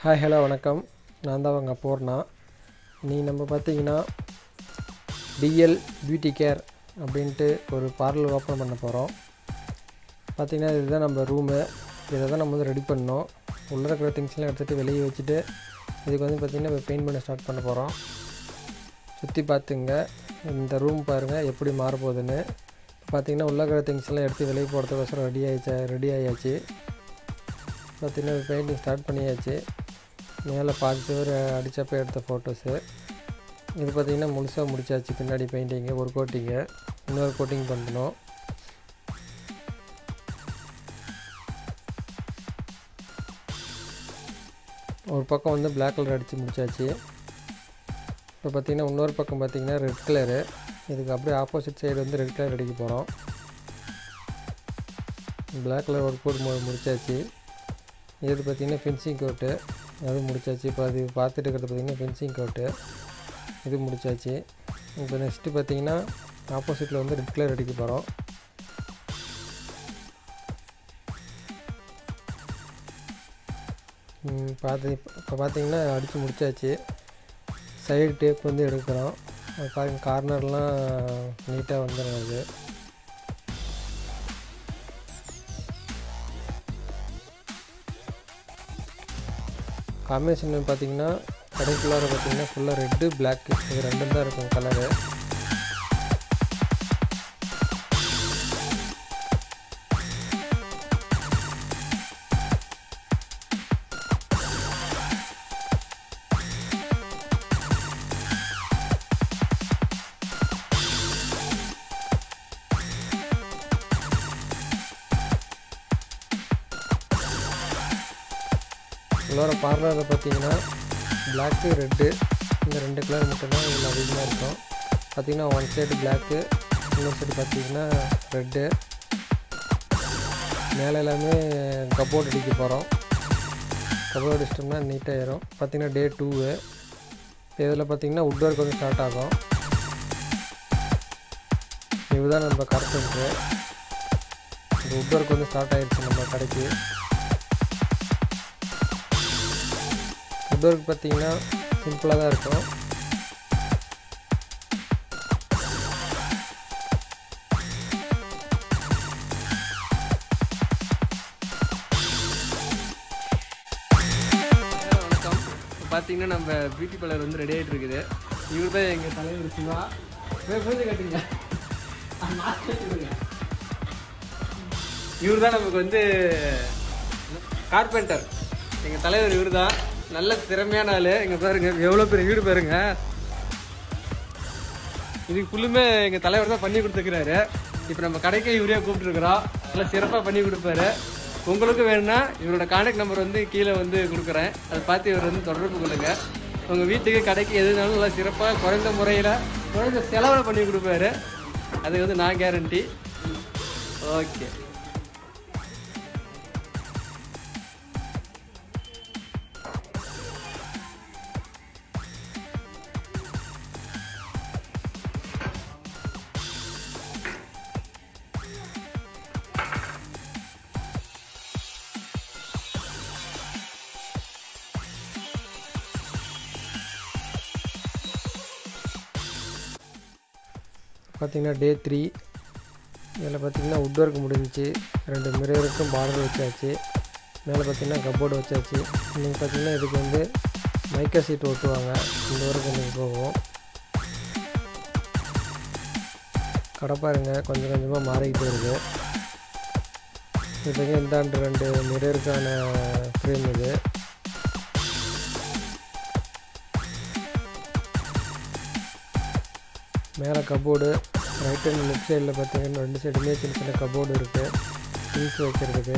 hi hello வணக்கம் நான் தான் அவங்க பூர்ணா நீ நம்ம பார்த்தீங்கன்னா டிஎல் பியூட்டி கேர் அப்படின்ட்டு ஒரு பார்லர் ஓப்பன் பண்ண போகிறோம் பார்த்தீங்கன்னா இதுதான் நம்ம ரூமு இதை தான் நம்ம வந்து ரெடி பண்ணோம் உள்ளே இருக்கிற திங்ஸ்லாம் எடுத்துகிட்டு வெளியே வச்சுட்டு இதுக்கு வந்து பார்த்திங்கன்னா இப்போ பெயிண்ட் பண்ண ஸ்டார்ட் பண்ண போகிறோம் சுற்றி பார்த்துங்க இந்த ரூம் பாருங்கள் எப்படி மாறப்போகுதுன்னு பார்த்தீங்கன்னா உள்ளே இருக்கிற திங்ஸ் எல்லாம் எடுத்து வெளியே போகிறதுக்கோசரம் ரெடி ஆயிடுச்சா ரெடி ஆயாச்சு பார்த்தீங்கன்னா பெயிண்டிங் ஸ்டார்ட் பண்ணியாச்சு மேலே பாதி சுவர் அடித்தப்போ எடுத்த ஃபோட்டோஸு இது பார்த்திங்கன்னா முழுசாக முடிச்சாச்சு பின்னாடி பெயிண்டிங்கு ஒரு கோட்டிங்கு இன்னொரு கோட்டிங் பண்ணணும் ஒரு பக்கம் வந்து பிளாக் கலர் அடித்து முடிச்சாச்சு இப்போ பார்த்திங்கன்னா இன்னொரு பக்கம் பார்த்திங்கன்னா ரெட் கலரு இதுக்கு அப்படியே ஆப்போசிட் சைடு வந்து ரெட் கலர் அடிக்க போகிறோம் பிளாக் கலர் ஒரு கோட் மு முடிச்சாச்சு இது பார்த்திங்கன்னா ஃபென்சிங் கோட்டு அது முடிச்சாச்சு இப்போ அது பார்த்துட்டு இருக்கிறது பார்த்திங்கன்னா ஃபென்சிங் கோட்டு இது முடிச்சாச்சு இப்போ நெக்ஸ்ட்டு பார்த்திங்கன்னா ஆப்போசிட்டில் வந்து ரெட் கலர் அடிக்க போகிறோம் பார்த்து இப்போ பார்த்தீங்கன்னா அடித்து முடிச்சாச்சு சைடு டேப் வந்து எடுக்கிறோம் அது பாருங்க கார்னர்லாம் நீட்டாக வந்துடும் அது காம்பினேஷன் பார்த்தீங்கன்னா கடைக்குள்ளார பார்த்தீங்கன்னா ஃபுல்லாக ரெட்டு பிளாக்கு இது ரெண்டும் தான் இருக்கும் கலரு உள்ளார பார்லரில் பார்த்தீங்கன்னா பிளாக்கு ரெட்டு இந்த ரெண்டு கலர் மட்டும்தான் இதில் அதிகமாக இருக்கும் பார்த்தீங்கன்னா ஒன் சைடு பிளாக்கு இன்னொரு சைடு பார்த்தீங்கன்னா ரெட்டு மேலே எல்லாமே கப்போர்ட் அடிக்க போகிறோம் கப்போர்ட் அடிச்சிட்டோம்னா நீட்டாக ஏறும் பார்த்தீங்கன்னா டே டூவு இதில் பார்த்தீங்கன்னா உட் ஒர்க் வந்து ஸ்டார்ட் ஆகும் இதுதான் நம்ம கார்பெண்ட்ரு இந்த உட் ஒர்க் வந்து ஸ்டார்ட் ஆகிடுச்சு நம்ம கடைக்கு உட் ஒர்க் பார்த்தீங்கன்னா சிம்பிளாக தான் இருக்கும் வணக்கம் இப்போ பார்த்தீங்கன்னா நம்ம பியூட்டி பார்லர் வந்து ரெடி ஆகிட்டு இருக்குது இவர் தான் எங்கள் தலைவர் சிவா பூஜை கட்டுங்க இவர் தான் நமக்கு வந்து கார்பெண்டர் எங்கள் தலைவர் இவர் தான் நல்ல திறமையான ஆள் எங்கள் பாருங்க எவ்வளோ பெரிய வீடு பாருங்க இதுக்கு ஃபுல்லுமே எங்கள் தலைவர் தான் பண்ணி கொடுத்துருக்கிறாரு இப்போ நம்ம கடைக்கே இவரே கூப்பிட்டுருக்குறோம் நல்லா சிறப்பாக பண்ணி கொடுப்பாரு உங்களுக்கு வேணும்னா இவரோட கான்டாக்ட் நம்பர் வந்து கீழே வந்து கொடுக்குறேன் அதை பார்த்து இவர் வந்து தொடர்பு கொள்ளுங்க உங்கள் வீட்டுக்கு கடைக்கு எதுனாலும் நல்லா சிறப்பாக குறைந்த முறையில் குறைந்த செலவில் பண்ணி கொடுப்பாரு அது வந்து நான் கேரண்டி ஓகே பார்த்தீங்கன்னா டே த்ரீ இதில் பார்த்தீங்கன்னா உட் ஒர்க் முடிஞ்சிச்சு ரெண்டு மிரருக்கும் பார்டர் வச்சாச்சு மேலே பார்த்தீங்கன்னா கப்போர்டு வச்சாச்சு இன்றைக்கி பார்த்தீங்கன்னா இதுக்கு வந்து மைக்கா சீட் ஒட்டுவாங்க இந்த ஒர்க் இன்றைக்கி போகும் கடை பாருங்க கொஞ்சம் கொஞ்சமாக மாறிக்கிட்டு வருது இப்போங்க இந்தாண்டு ரெண்டு மிரருக்கான ஃப்ரேம் இது மேலே கபோர்டு ரைட் அண்ட் லெஃப்ட் சைடில் பார்த்தீங்கன்னா ரெண்டு சைடுமே சின்ன சின்ன கபோர்டு இருக்குது திங்ஸ் வைக்கிறதுக்கு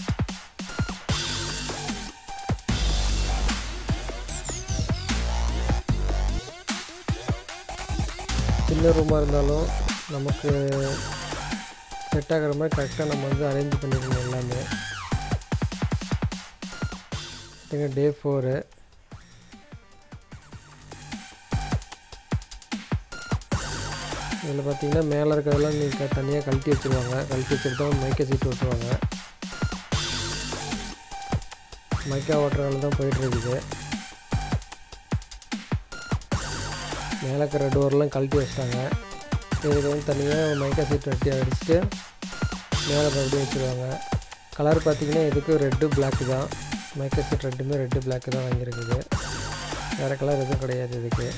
சின்ன ரூமாக இருந்தாலும் நமக்கு செட் ஆகிற மாதிரி கரெக்டாக நம்ம வந்து அரேஞ்ச் பண்ணிக்கணும் எல்லாமே பார்த்தீங்கன்னா டே ஃபோரு இதில் பார்த்தீங்கன்னா மேலே இருக்கிறதெல்லாம் நீங்கள் தனியாக கழட்டி வச்சுருவாங்க கழட்டி வச்சுட்டு தான் மைக்கை சீட் ஓட்டுவாங்க மைக்கா ஓட்டுற வேலை தான் போயிட்டுருக்குது மேலே இருக்கிற டோர்லாம் கழட்டி வச்சிட்டாங்க இதுக்கு வந்து தனியாக மைக்கா சீட் வெட்டி அடிச்சுட்டு மேலே மறுபடியும் வச்சுருவாங்க கலர் பார்த்திங்கன்னா இதுக்கு ரெட்டு பிளாக்கு தான் மைக்கா சீட் ரெட்டுமே ரெட்டு பிளாக்கு தான் வாங்கியிருக்குது வேறு கலர் எதுவும் கிடையாது இதுக்கு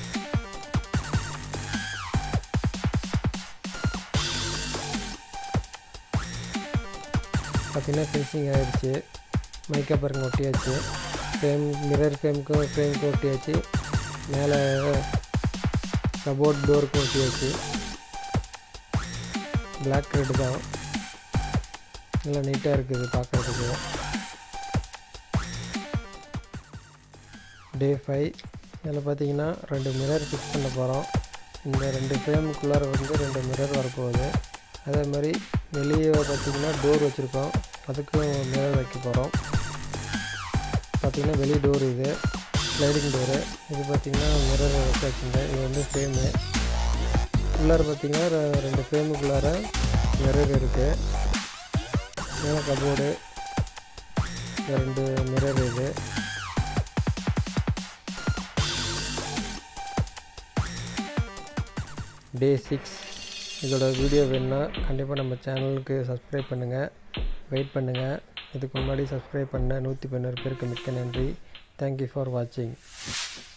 பார்த்திங்கன்னா ஃபினிஷிங் ஆகிடுச்சு மைக்கா பாருங்க ஒட்டியாச்சு ஃப்ரேம் மிரர் ஃப்ரேமுக்கும் ஃப்ரேமுக்கும் ஒட்டியாச்சு மேலே கபோர்ட் டோருக்கும் ஒட்டியாச்சு பிளாக் ரெட்டு தான் நல்லா நீட்டாக இருக்குது பார்க்குறதுக்கு டே ஃபைவ் இதில் பார்த்தீங்கன்னா ரெண்டு மிரர் ஃபிக்ஸ் பண்ண போகிறோம் இந்த ரெண்டு ஃப்ரேமுக்குள்ளார வந்து ரெண்டு மிரர் வரப்போகுது அதே மாதிரி வெளியே பார்த்திங்கன்னா டோர் வச்சுருக்கோம் அதுக்கும் மிரர் வைக்க போகிறோம் பார்த்திங்கன்னா வெளி டோர் இது ஸ்லைடிங் டோரு இது பார்த்திங்கன்னா மிரர் வச்சு வச்சுருந்தேன் இது வந்து ஃப்ரேமு உள்ளார பார்த்திங்கன்னா ரெ- ரெண்டு ஃப்ரேமுக்குள்ளார மிரர் இருக்குது மேலே கபோர்டு ரெண்டு மிரர் இது டே சிக்ஸ் இதோட வீடியோ வேணுன்னா கண்டிப்பாக நம்ம சேனலுக்கு சப்ஸ்கிரைப் பண்ணுங்கள் வெயிட் பண்ணுங்கள் இதுக்கு முன்னாடி சப்ஸ்கிரைப் பண்ண நூற்றி பதினோரு பேருக்கு மிக்க நன்றி தேங்க்யூ ஃபார் வாட்சிங்